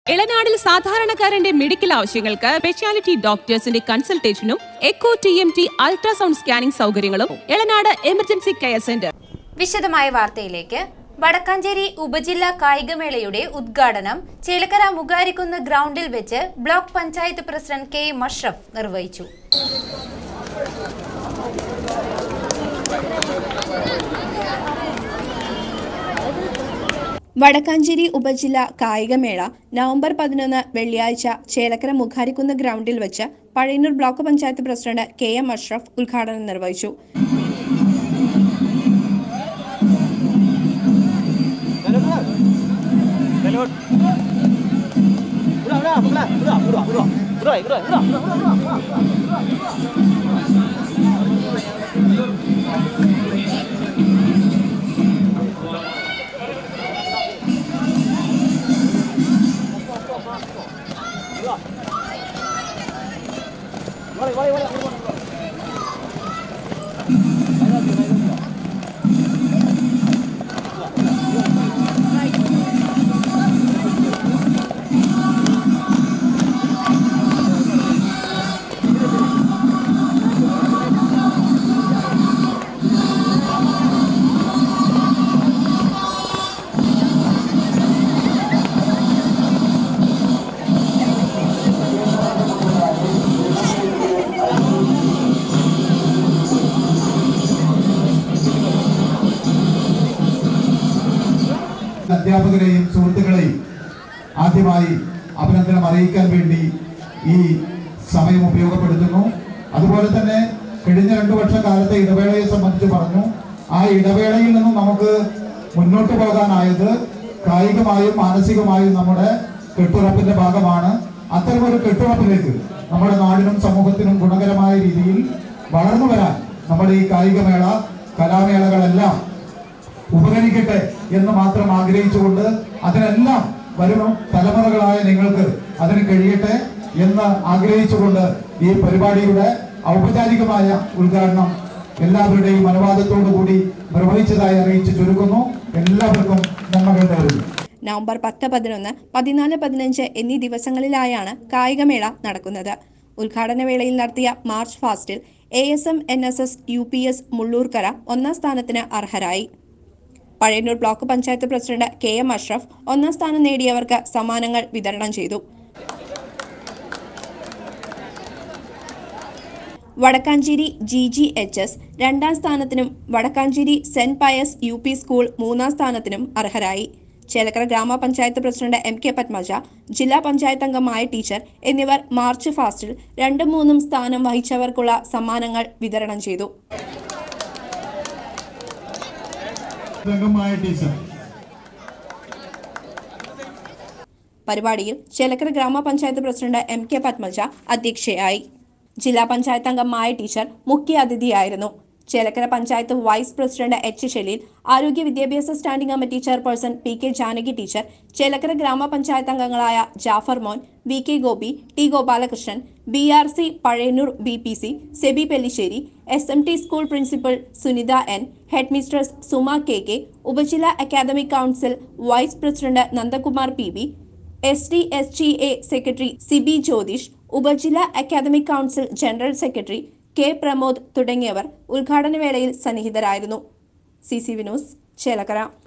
ഇളനാടിൽ സാധാരണക്കാരന്റെ മെഡിക്കൽ ആവശ്യങ്ങൾക്ക് സ്പെഷ്യാലിറ്റി ഡോക്ടേഴ്സിന്റെ കൺസൾട്ടേഷനും echo T M T ultrasound scanning സൗകര്യങ്ങളും ഇളനാട് എമർജൻസി കെയർ സെന്റർ വിശദമായ വാർത്തയിലേക്ക് വടക്കാഞ്ചേരി ഉപജില്ലാ കായികമേളയുടെ ഉദ്ഘാടനം ചേലക്കര മുകാരിക്കുന്ന് ഗ്രൗണ്ടിൽ വെച്ച് ബ്ലോക്ക് പഞ്ചായത്ത് പ്രസിഡന്റ് കെ മഷ്റഫ് നിർവഹിച്ചു വടക്കാഞ്ചേരി ഉപജില്ല കായികമേള നവംബർ പതിനൊന്ന് വെള്ളിയാഴ്ച ചേലക്കര മുഖാരിക്കുന്ന് ഗ്രൗണ്ടിൽ വെച്ച് Pazhayannur block panchayat president K M Ashraf ഉദ്ഘാടനം നിർവഹിച്ചു അധ്യാപകരെയും സുഹൃത്തുക്കളെയും ആദ്യമായി അഭിനന്ദനം അറിയിക്കാൻ വേണ്ടി ഈ സമയം ഉപയോഗപ്പെടുത്തുന്നു അതുപോലെ തന്നെ കഴിഞ്ഞ രണ്ടു വർഷക്കാലത്തെ ഇടവേളയെ സംബന്ധിച്ച് പറഞ്ഞു ആ ഇടവേളയിൽ നിന്നും നമുക്ക് മുന്നോട്ട് പോകാനായത് കായികമായും മാനസികമായും നമ്മുടെ കെട്ടുറപ്പിന്റെ ഭാഗമാണ് അത്തരമൊരു കെട്ടുറപ്പിലേക്ക് നമ്മുടെ നാടിനും സമൂഹത്തിനും ഗുണകരമായ രീതിയിൽ വളർന്നു വരാൻ നമ്മുടെ ഈ കായികമേള കലാമേളകളെല്ലാം ഉപകരിക്കട്ടെ എന്ന് മാത്രം ആഗ്രഹിച്ചുകൊണ്ട് അതിനെല്ലാം വരും തലമുറകളായ നിങ്ങൾക്ക് അതിന് കഴിയട്ടെ എന്ന് ആഗ്രഹിച്ചുകൊണ്ട് ഈ പരിപാടിയുടെ ഔപചാരികമായ ഉദ്ഘാടനം എല്ലാവരുടെയും അനുവാദത്തോടു കൂടി നിർവഹിച്ചതായി അറിയിച്ചു ചുരുക്കുന്നു എല്ലാവർക്കും നന്മകൾ നേരുന്നു നവംബർ പത്ത് പതിനൊന്ന് പതിനാല് പതിനഞ്ച് എന്നീ ദിവസങ്ങളിലായാണ് കായികമേള നടക്കുന്നത് ഉദ്ഘാടന വേളയിൽ നടത്തിയ മാർച്ച് ഫാസ്റ്റിൽ A S M N S S U P S Mullurkara ഒന്നാം സ്ഥാനത്തിന് അർഹരായി Pazhayannur block panchayat president K M Ashraf ഒന്നാം സ്ഥാനം നേടിയവർക്ക് സമ്മാനങ്ങൾ വിതരണം ചെയ്തു Vadakkanchery G G H S രണ്ടാം സ്ഥാനത്തിനും Vadakkanchery saint Pius U P school മൂന്നാം സ്ഥാനത്തിനും അർഹരായി ചേലക്കര ഗ്രാമപഞ്ചായത്ത് പ്രസിഡന്റ് എം കെ പത്മജ ജില്ലാ പഞ്ചായത്ത് അംഗമായ ടീച്ചർ എന്നിവർ മാർച്ച് ഫാസ്റ്റിൽ രണ്ടും മൂന്നും സ്ഥാനം വഹിച്ചവർക്കുള്ള സമ്മാനങ്ങൾ വിതരണം ചെയ്തു രംഗമായ ടീച്ചർ പരിപാടിയിൽ ചേലക്കര ഗ്രാമപഞ്ചായത്ത് പ്രസിഡന്റ് എം കെ പത്മജ അധ്യക്ഷയായി ജില്ലാ പഞ്ചായത്ത് അംഗമായ ടീച്ചർ മുഖ്യ അതിഥിയായിരുന്നു Chelakkara panchayat vice president H Shaleel ആരോഗ്യ വിദ്യാഭ്യാസ standing committee chairperson P K Janaki teacher Chelakkara ഗ്രാമപഞ്ചായത്ത് അംഗങ്ങളായ Jafar Mon V K Gopi T Gopalakrishnan B R C Pazhayannur B P C Sebi Pellissery S M T school principal Sunitha N head mistress Suma K K ഉപജില്ലാ academic council vice president Nandakumar P B S D S G A secretary Sibi Jyothish ഉപജില്ലാ academic council general secretary K Pramod തുടങ്ങിയവർ ഉദ്ഘാടന വേളയിൽ സന്നിഹിതരായിരുന്നു C C വിനോസ് Chelakkara